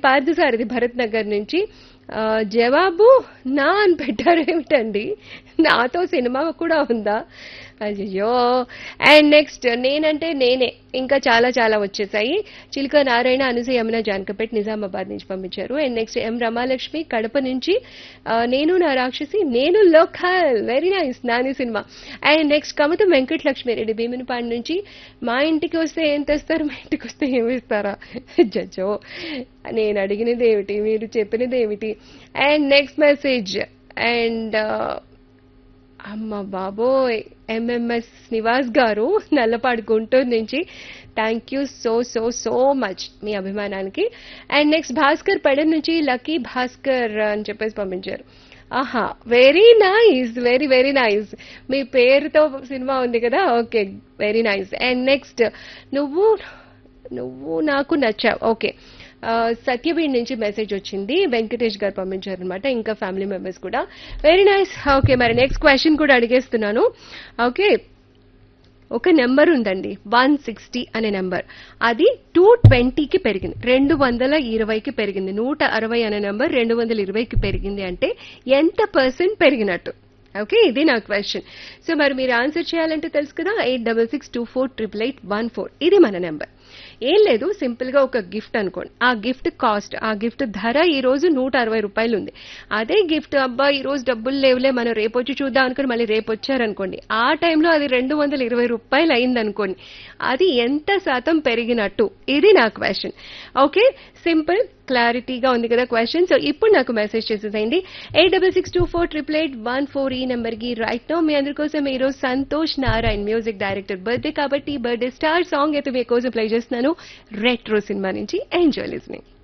పార్థసారథి భరత్ నగర్ నుంచి ఆ, జవాబు నా అని పెట్టారు ఏమిటండి నాతో సినిమా కూడా ఉందా అయ్యో అండ్ నెక్స్ట్ నేనంటే నేనే ఇంకా చాలా చాలా వచ్చేసాయి చిలుక నారాయణ అనుసూయ యమున జానకపేట్ నిజామాబాద్ నుంచి పంపించారు and next M Ramalakshmi Kadapa నుంచి ఆ, నేను నా రాక్షసి నేను local very nice Nani cinema and next Kamatam Venkata Lakshmi Reddy Bheemunipadu నుంచి మా ఇంటికి వస్తే ఏం తెస్తారు మా ఇంటికి వస్తే ఏమి ఇస్తారా జడ్జో నేను అడిగినది ఏమిటి మీరు చెప్పినది ఏమిటి అండ్ నెక్స్ట్ మెసేజ్ అండ్ అమ్మ బాబోయ్ ఎంఎంఎస్ నివాస్ గారు నల్లపాడు గుంటూరు నుంచి thank you so so so much మీ అభిమానానికి అండ్ నెక్స్ట్ భాస్కర్ పెడన్ నుంచి లక్కీ భాస్కర్ అని చెప్పేసి పంపించారు ఆహా very nice very very nice మీ పేరుతో సినిమా ఉంది కదా okay very nice and next నువ్వు నువ్వు నాకు నచ్చావు ఓకే సత్యవీడ్ నుంచి మెసేజ్ వచ్చింది వెంకటేష్ గారు పంపించారు అనమాట ఇంకా ఫ్యామిలీ మెంబర్స్ కూడా వెరీ నైస్ ఓకే మరి నెక్స్ట్ క్వశ్చన్ కూడా అడిగేస్తున్నాను ఓకే ఒక నెంబర్ ఉందండి వన్ సిక్స్టీ అనే నెంబర్ అది టూ ట్వంటీకి పెరిగింది రెండు వందల ఇరవైకి పెరిగింది నూట అరవై అనే నెంబర్ రెండు వందల ఇరవైకి పెరిగింది అంటే ఎంత పర్సెంట్ పెరిగినట్టు ఓకే ఇది నా క్వశ్చన్ సో మరి మీరు ఆన్సర్ చేయాలంటే తెలుసు కదా eight double six two four triple eight one four ఇది మన నెంబర్ ఏం లేదు సింపుల్ గా ఒక గిఫ్ట్ అనుకోండి ఆ గిఫ్ట్ కాస్ట్ ఆ గిఫ్ట్ ధర ఈ రోజు నూట అరవై రూపాయలు ఉంది అదే గిఫ్ట్ అబ్బా ఈ రోజు డబ్బులు లేవులే మనం రేపు వచ్చి చూద్దాం అనుకుని మళ్ళీ రేపు వచ్చారనుకోండి ఆ టైంలో అది రెండు వందల ఇరవై రూపాయలు అయింది అనుకోండి అది ఎంత శాతం పెరిగినట్టు ఇది నా క్వశ్చన్ ఓకే సింపుల్ క్లారిటీగా ఉంది కదా క్వశ్చన్ సో ఇప్పుడు నాకు మెసేజ్ చేసేసేయండి eight double six two four triple eight one four ఈ నెంబర్ కి రైట్ నో మీ అందరి కోసం ఈ రోజు Santosh Narayan music director birthday కాబట్టి బర్త్డే స్టార్ సాంగ్ అయితే మీ కోసం ప్లే చేస్తున్నాను రెట్రో సినిమా నుంచి ఎంజాయ్ లిస్నింగ్